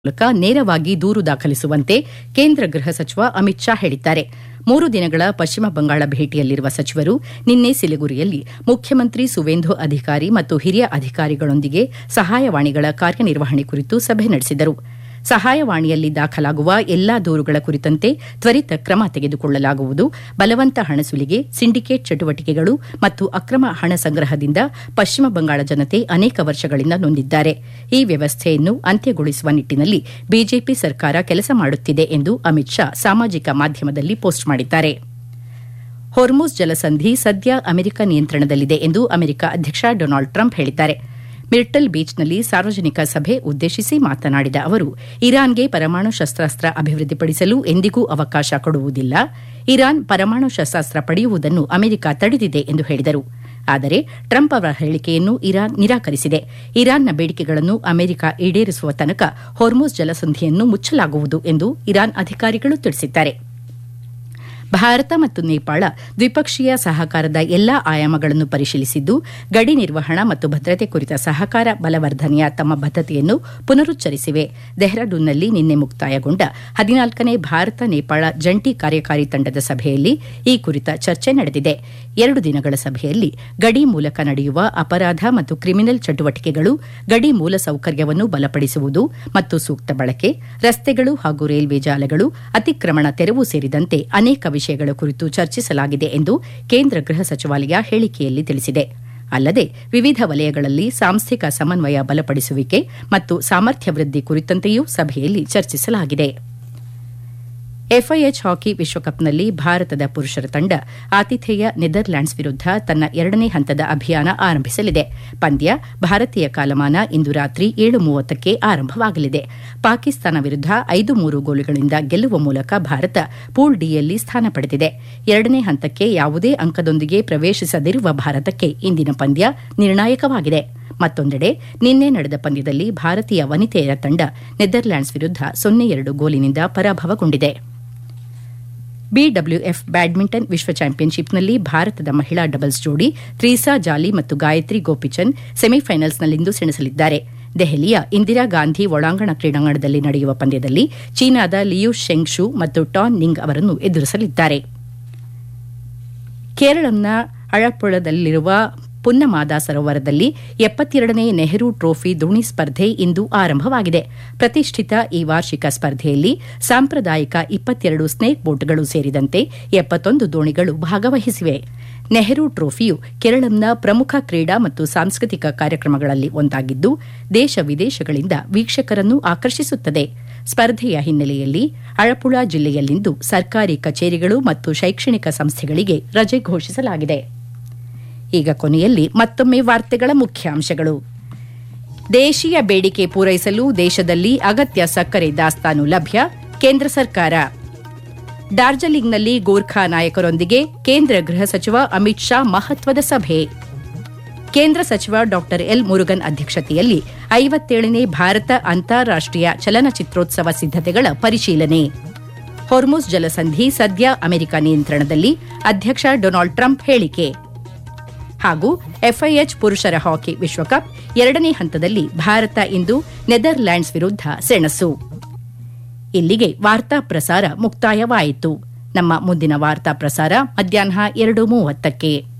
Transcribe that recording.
ಮೂಲಕ ನೇರವಾಗಿ ದೂರು ದಾಖಲಿಸುವಂತೆ ಕೇಂದ್ರ ಗೃಹ ಸಚಿವ ಅಮಿತ್ ಶಾ ಹೇಳಿದ್ದಾರೆ ಮೂರು ದಿನಗಳ ಪಶ್ಚಿಮ ಬಂಗಾಳ ಭೇಟಿಯಲ್ಲಿರುವ ಸಚಿವರು ನಿನ್ನೆ ಸಿಲಿಗುರಿಯಲ್ಲಿ ಮುಖ್ಯಮಂತ್ರಿ ಸುವೇಂದು ಅಧಿಕಾರಿ ಮತ್ತು ಹಿರಿಯ ಅಧಿಕಾರಿಗಳೊಂದಿಗೆ ಸಹಾಯವಾಣಿಗಳ ಕಾರ್ಯನಿರ್ವಹಣೆ ಕುರಿತು ಸಭೆ ನಡೆಸಿದರು ಸಹಾಯವಾಣಿಯಲ್ಲಿ ದಾಖಲಾಗುವ ಎಲ್ಲಾ ದೂರುಗಳ ಕುರಿತಂತೆ ತ್ವರಿತ ಕ್ರಮ ತೆಗೆದುಕೊಳ್ಳಲಾಗುವುದು ಬಲವಂತ ಹಣ ಸುಲಿಗೆ ಸಿಂಡಿಕೇಟ್ ಚಟುವಟಿಕೆಗಳು ಮತ್ತು ಅಕ್ರಮ ಹಣ ಸಂಗ್ರಹದಿಂದ ಪಶ್ಚಿಮ ಬಂಗಾಳ ಜನತೆ ಅನೇಕ ವರ್ಷಗಳಿಂದ ನೊಂದಿದ್ದಾರೆ ಈ ವ್ಯವಸ್ಥೆಯನ್ನು ಅಂತ್ಯಗೊಳಿಸುವ ನಿಟ್ಟಿನಲ್ಲಿ ಬಿಜೆಪಿ ಸರ್ಕಾರ ಕೆಲಸ ಮಾಡುತ್ತಿದೆ ಎಂದು ಅಮಿತ್ ಶಾ ಸಾಮಾಜಿಕ ಮಾಧ್ಯಮದಲ್ಲಿ ಪೋಸ್ಟ್ ಮಾಡಿದ್ದಾರೆ ಹೊರ್ಮುಜ್ ಜಲಸಂಧಿ ಸದ್ಯ ಅಮೆರಿಕ ನಿಯಂತ್ರಣದಲ್ಲಿದೆ ಎಂದು ಅಮೆರಿಕ ಅಧ್ಯಕ್ಷ ಡೊನಾಲ್ಡ್ ಟ್ರಂಪ್ ಹೇಳಿದ್ದಾರೆ ಮಿರ್ಟಲ್ ಬೀಚ್ನಲ್ಲಿ ಸಾರ್ವಜನಿಕ ಸಭೆ ಉದ್ದೇಶಿಸಿ ಮಾತನಾಡಿದ ಅವರು ಇರಾನ್ಗೆ ಪರಮಾಣು ಶಸ್ತಾಸ್ತ್ರ ಅಭಿವೃದ್ಧಿಪಡಿಸಲು ಎಂದಿಗೂ ಅವಕಾಶ ಕೊಡುವುದಿಲ್ಲ ಇರಾನ್ ಪರಮಾಣು ಶಸ್ತಾಸ್ತ್ರ ಪಡೆಯುವುದನ್ನು ಅಮೆರಿಕ ತಡೆದಿದೆ ಎಂದು ಹೇಳಿದರು ಆದರೆ ಟ್ರಂಪ್ ಅವರ ಹೇಳಿಕೆಯನ್ನು ಇರಾನ್ ನಿರಾಕರಿಸಿದೆ ಇರಾನ್ನ ಬೇಡಿಕೆಗಳನ್ನು ಅಮೆರಿಕ ಈಡೇರಿಸುವ ತನಕ ಹೊರ್ಮುಜ್ ಜಲಸಂಧಿಯನ್ನು ಮುಚ್ಚಲಾಗುವುದು ಎಂದು ಇರಾನ್ ಅಧಿಕಾರಿಗಳು ತಿಳಿಸಿದ್ದಾರೆ ಭಾರತ ಮತ್ತು ನೇಪಾಳ ದ್ವಿಪಕ್ಷೀಯ ಸಹಕಾರದ ಎಲ್ಲಾ ಆಯಾಮಗಳನ್ನು ಪರಿಶೀಲಿಸಿದ್ದು ಗಡಿ ನಿರ್ವಹಣಾ ಮತ್ತು ಭದ್ರತೆ ಕುರಿತ ಸಹಕಾರ ಬಲವರ್ಧನೆಯ ತಮ್ಮ ಬದ್ದತೆಯನ್ನು ಪುನರುಚ್ಚರಿಸಿವೆ ಡೆಹ್ರಾಡೂನ್ನಲ್ಲಿ ನಿನ್ನೆ ಮುಕ್ತಾಯಗೊಂಡ ಹದಿನಾಲ್ಕನೇ ಭಾರತ ನೇಪಾಳ ಜಂಟಿ ಕಾರ್ಯಕಾರಿ ತಂಡದ ಸಭೆಯಲ್ಲಿ ಈ ಕುರಿತ ಚರ್ಚೆ ನಡೆದಿದೆ ಎರಡು ದಿನಗಳ ಸಭೆಯಲ್ಲಿ ಗಡಿ ಮೂಲಕ ನಡೆಯುವ ಅಪರಾಧ ಮತ್ತು ಕ್ರಿಮಿನಲ್ ಚಟುವಟಿಕೆಗಳು ಗಡಿ ಮೂಲಸೌಕರ್ಯವನ್ನು ಬಲಪಡಿಸುವುದು ಮತ್ತು ಸೂಕ್ತ ಬಳಕೆ ರಸ್ತೆಗಳು ಹಾಗೂ ರೈಲ್ವೆ ಜಾಲಗಳು ಅತಿಕ್ರಮಣ ತೆರವು ಸೇರಿದಂತೆ ಅನೇಕ ವಿಷಯಗಳ ಕುರಿತು ಚರ್ಚಿಸಲಾಗಿದೆ ಎಂದು ಕೇಂದ್ರ ಗೃಹ ಸಚಿವಾಲಯ ಹೇಳಿಕೆಯಲ್ಲಿ ತಿಳಿಸಿದೆ ಅಲ್ಲದೆ ವಿವಿಧ ವಲಯಗಳಲ್ಲಿ ಸಾಂಸ್ಥಿಕ ಸಮನ್ವಯ ಬಲಪಡಿಸುವಿಕೆ ಮತ್ತು ಸಾಮರ್ಥ್ಯ ವೃದ್ಧಿ ಕುರಿತಂತೆಯೂ ಸಭೆಯಲ್ಲಿ ಚರ್ಚಿಸಲಾಗಿದೆ ಎಫ್ಐಎಚ್ ಹಾಕಿ ವಿಶ್ವಕಪ್ನಲ್ಲಿ ಭಾರತದ ಪುರುಷರ ತಂಡ ಆತಿಥೇಯ ನೆದರ್ಲ್ಯಾಂಡ್ಸ್ ವಿರುದ್ಧ ತನ್ನ ಎರಡನೇ ಹಂತದ ಅಭಿಯಾನ ಆರಂಭಿಸಲಿದೆ ಪಂದ್ಯ ಭಾರತೀಯ ಕಾಲಮಾನ ಇಂದು ರಾತ್ರಿ ಏಳು ಮೂವತ್ತಕ್ಕೆ ಆರಂಭವಾಗಲಿದೆ ಪಾಕಿಸ್ತಾನ ವಿರುದ್ಧ ಐದು ಮೂರು ಗೋಲುಗಳಿಂದ ಗೆಲ್ಲುವ ಮೂಲಕ ಭಾರತ ಪೂಲ್ ಡಿಯಲ್ಲಿ ಸ್ಥಾನ ಪಡೆದಿದೆ ಎರಡನೇ ಹಂತಕ್ಕೆ ಯಾವುದೇ ಅಂಕದೊಂದಿಗೆ ಪ್ರವೇಶಿಸದಿರುವ ಭಾರತಕ್ಕೆ ಇಂದಿನ ಪಂದ್ಯ ನಿರ್ಣಾಯಕವಾಗಿದೆ ಮತ್ತೊಂದೆಡೆ ನಿನ್ನೆ ನಡೆದ ಪಂದ್ಯದಲ್ಲಿ ಭಾರತೀಯ ವನಿತೆಯರ ತಂಡ ನೆದರ್ಲ್ಯಾಂಡ್ಸ್ ವಿರುದ್ಧ ಸೊನ್ನೆ ಎರಡು ಗೋಲಿನಿಂದ ಪರಾಭವಗೊಂಡಿದೆ ಬಿಡಬ್ಲ್ಯೂಎಫ್ ಬ್ಯಾಡ್ಮಿಂಟನ್ ವಿಶ್ವ ಚಾಂಪಿಯನ್ಶಿಪ್ನಲ್ಲಿ ಭಾರತದ ಮಹಿಳಾ ಡಬಲ್ಸ್ ಜೋಡಿ ತ್ರೀಸಾ ಜಾಲಿ ಮತ್ತು ಗಾಯತ್ರಿ ಗೋಪಿಚಂದ್ ಸೆಮಿಫೈನಲ್ಸ್ನಲ್ಲಿಂದು ಸೆಣಸಲಿದ್ದಾರೆ ದೆಹಲಿಯ ಇಂದಿರಾ ಗಾಂಧಿ ಒಳಾಂಗಣ ಕ್ರೀಡಾಂಗಣದಲ್ಲಿ ನಡೆಯುವ ಪಂದ್ಯದಲ್ಲಿ ಚೀನಾದ ಲಿಯು ಶೆಂಗ್ ಶೂ ಮತ್ತು ಟಾನ್ ನಿಂಗ್ ಅವರನ್ನು ಎದುರಿಸಲಿದ್ದಾರೆ ಕೇರಳಂನ ಅಳಪ್ಪುಳದಲ್ಲಿರುವ ಪುನ್ನಮಾದ ಸರೋವರದಲ್ಲಿ ಎಪ್ಪತ್ತೆರಡನೇ ನೆಹರು ಟ್ರೋಫಿ ದೋಣಿ ಸ್ಪರ್ಧೆ ಇಂದು ಆರಂಭವಾಗಿದೆ ಪ್ರತಿಷ್ಠಿತ ಈ ವಾರ್ಷಿಕ ಸ್ಪರ್ಧೆಯಲ್ಲಿ ಸಾಂಪ್ರದಾಯಿಕ ಇಪ್ಪತ್ತೆರಡು ಸ್ನೇಕ್ ಬೋಟ್ಗಳು ಸೇರಿದಂತೆ ಎಪ್ಪತ್ತೊಂದು ದೋಣಿಗಳು ಭಾಗವಹಿಸಿವೆ ನೆಹರು ಟ್ರೋಫಿಯು ಕೇರಳಂನ ಪ್ರಮುಖ ಕ್ರೀಡಾ ಮತ್ತು ಸಾಂಸ್ಕೃತಿಕ ಕಾರ್ಯಕ್ರಮಗಳಲ್ಲಿ ಒಂದಾಗಿದ್ದು ದೇಶ ವಿದೇಶಗಳಿಂದ ವೀಕ್ಷಕರನ್ನು ಆಕರ್ಷಿಸುತ್ತದೆ ಸ್ಪರ್ಧೆಯ ಹಿನ್ನೆಲೆಯಲ್ಲಿ ಅಳಪುಳ ಜಿಲ್ಲೆಯಲ್ಲಿಂದು ಸರ್ಕಾರಿ ಕಚೇರಿಗಳು ಮತ್ತು ಶೈಕ್ಷಣಿಕ ಸಂಸ್ಥೆಗಳಿಗೆ ರಜೆ ಘೋಷಿಸಲಾಗಿದೆ ಈಗ ಕೊನೆಯಲ್ಲಿ ಮತ್ತೊಮ್ಮೆ ವಾರ್ತೆಗಳ ಮುಖ್ಯಾಂಶಗಳು ದೇಶೀಯ ಬೇಡಿಕೆ ಪೂರೈಸಲು ದೇಶದಲ್ಲಿ ಅಗತ್ಯ ಸಕ್ಕರೆ ದಾಸ್ತಾನು ಲಭ್ಯ ಕೇಂದ್ರ ಸರ್ಕಾರ ಡಾರ್ಜಿಲಿಂಗ್ನಲ್ಲಿ ಗೋರ್ಖಾ ನಾಯಕರೊಂದಿಗೆ ಕೇಂದ್ರ ಗೃಹ ಸಚಿವ ಅಮಿತ್ ಶಾ ಮಹತ್ವದ ಸಭೆ ಕೇಂದ್ರ ಸಚಿವ ಡಾ ಎಲ್ ಮುರುಗನ್ ಅಧ್ಯಕ್ಷತೆಯಲ್ಲಿ ಐವತ್ತೇಳನೇ ಭಾರತ ಅಂತಾರಾಷ್ಟೀಯ ಚಲನಚಿತ್ರೋತ್ಸವ ಸಿದ್ದತೆಗಳ ಪರಿಶೀಲನೆ ಹೊರ್ಮುಸ್ ಜಲಸಂಧಿ ಸದ್ಯ ಅಮೆರಿಕ ನಿಯಂತ್ರಣದಲ್ಲಿ ಅಧ್ಯಕ್ಷ ಡೊನಾಲ್ಡ್ ಟ್ರಂಪ್ ಹೇಳಿಕೆ ಹಾಗೂ ಎಫ್ಐಎಚ್ ಪುರುಷರ ಹಾಕಿ ವಿಶ್ವಕಪ್ ಎರಡನೇ ಹಂತದಲ್ಲಿ ಭಾರತ ಇಂದು ನೆದರ್ಲ್ಯಾಂಡ್ಸ್ ವಿರುದ್ಧ ಸೆಣಸು ಇಲ್ಲಿಗೆ ವಾರ್ತಾ ಪ್ರಸಾರ ಮುಕ್ತಾಯವಾಯಿತು ನಮ್ಮ ಮುಂದಿನ ವಾರ್ತಾ ಪ್ರಸಾರ ಮಧ್ಯಾಹ್ನ ಎರಡು ಮೂವತ್ತಕ್ಕೆ